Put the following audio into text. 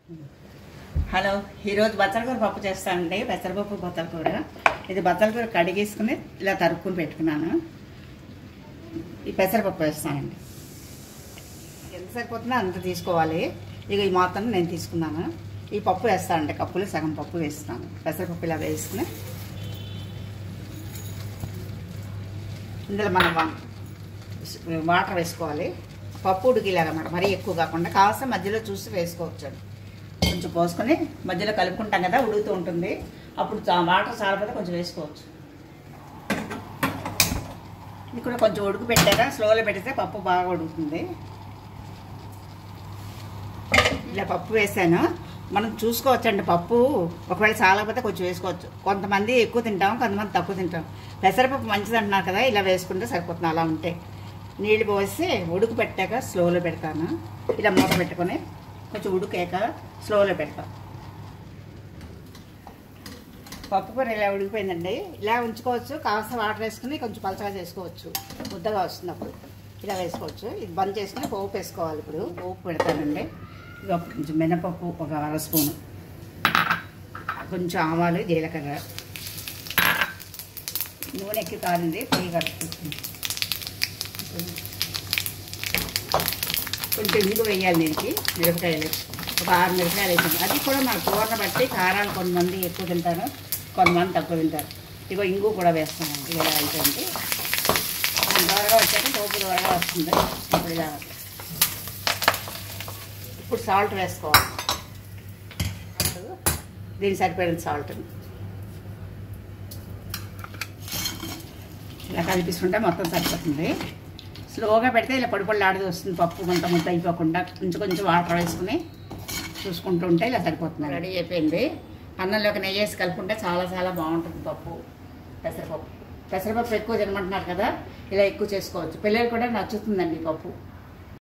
hello ఈరోజు బచ్చల కూర పప్పు చేస్తానండి పెసరపప్పు బచ్చల కూర ఇది బచ్చల కూర కడిగేసుకుని ఇలా తరుక్కుని పెట్టుకున్నాను ఈ పెసరపప్పు వేస్తానండి ఎంత సరిపోతుందో అంత తీసుకోవాలి ఇక ఈ మొత్తం నేను తీసుకున్నాను ఈ పప్పు వేస్తానండి కప్పులు సగం పప్పు వేస్తాను పెసరపప్పు ఇలా వేసుకుని ఇందులో మనం వా- వాటర్ వేసుకోవాలి పప్పు ఉడికిలాగా అన్నమాట మరీ ఎక్కువ కాకుండా కాస్త మధ్యలో చూసి వేసుకోవచ్చు అండి కొంచెం పోసుకొని మధ్యలో కలుపుకుంటాం కదా ఉడుకుతూ ఉంటుంది అప్పుడు చా- వాటర్ చాలకపోతే కొంచెం వేసుకోవచ్చు ఇది కూడా కొంచెం ఉడుకు పెట్టాక స్లోలో పెడితే పప్పు బాగా ఉడుకుతుంది ఇలా పప్పు వేసాను మనం చూసుకోవచ్చండి పప్పు ఒకవేళ చాలకపోతే కొంచెం వేసుకోవచ్చు కొంతమంది ఎక్కువ తింటాం కొంతమంది తక్కువ తింటాం పెసరపప్పు మంచిది అంటున్నారు కదా ఇలా వేసుకుంటే సరిపోతుంది అలా ఉంటే నీళ్ళు పోసి ఉడుకు పెట్టాక స్లోలో పెడతాను ఇలా మూత పెట్టుకొని కొంచెం ఉడికాక స్లోలో పెడతాం పప్పు కూర ఇలా ఉడికిపోయిందండి ఇలా ఉంచుకోవచ్చు కాస్త వాటర్ వేసుకుని కొంచెం పలచగా చేసుకోవచ్చు ముద్దగా వస్తుంది అప్పుడు ఇలా వేసుకోవచ్చు ఇది బంద్ చేసుకుని పోపు వేసుకోవాలి ఇప్పుడు పోపు పెడతానండి ఇది ఒక కొంచెం మినపప్పు ఒక అర స్పూను కొంచెం ఆవాలు జీలకర్ర నూనె ఎక్కి కాలింది పొయ్యి కట్టుకుంటుంది కొంచెం ఇంగు వేయాలి దీనికి మిరపకాయలు ఒక ఆరు మిరపకాయలు వేసింది అది కూడా మన కూరను బట్టి కారాలు కొంతమంది ఎక్కువ తింటారు కొంతమంది తక్కువ తింటారు ఇగో ఇంగు కూడా వేస్తామండి ఇలా అయిపోయింది కొంచెం త్వరగా వచ్చాక పోపు త్వరగా వస్తుంది ఇప్పుడు ఇలా ఇప్పుడు సాల్ట్ వేసుకోవాలి దీనికి సరిపోయిన సాల్ట్ ఇలా కలిపిస్తుంటే మొత్తం సరిపోతుంది స్లోగా పెడితే ఇలా పొడి పొడి ఆడుతూ వస్తుంది పప్పు కొంత ముద్ద అయిపోకుండా కొంచెం కొంచెం వాటర్ వేసుకుని చూసుకుంటూ ఉంటే ఇలా సరిపోతుంది రెడీ అయిపోయింది అన్నంలోకి నెయ్యి వేసి కలుపుకుంటే చాలా చాలా బాగుంటుంది పప్పు పెసరపప్పు పెసరపప్పు ఎక్కువ తినమంటున్నారు కదా ఇలా ఎక్కువ చేసుకోవచ్చు పిల్లలు కూడా నచ్చుతుందండి ఈ పప్పు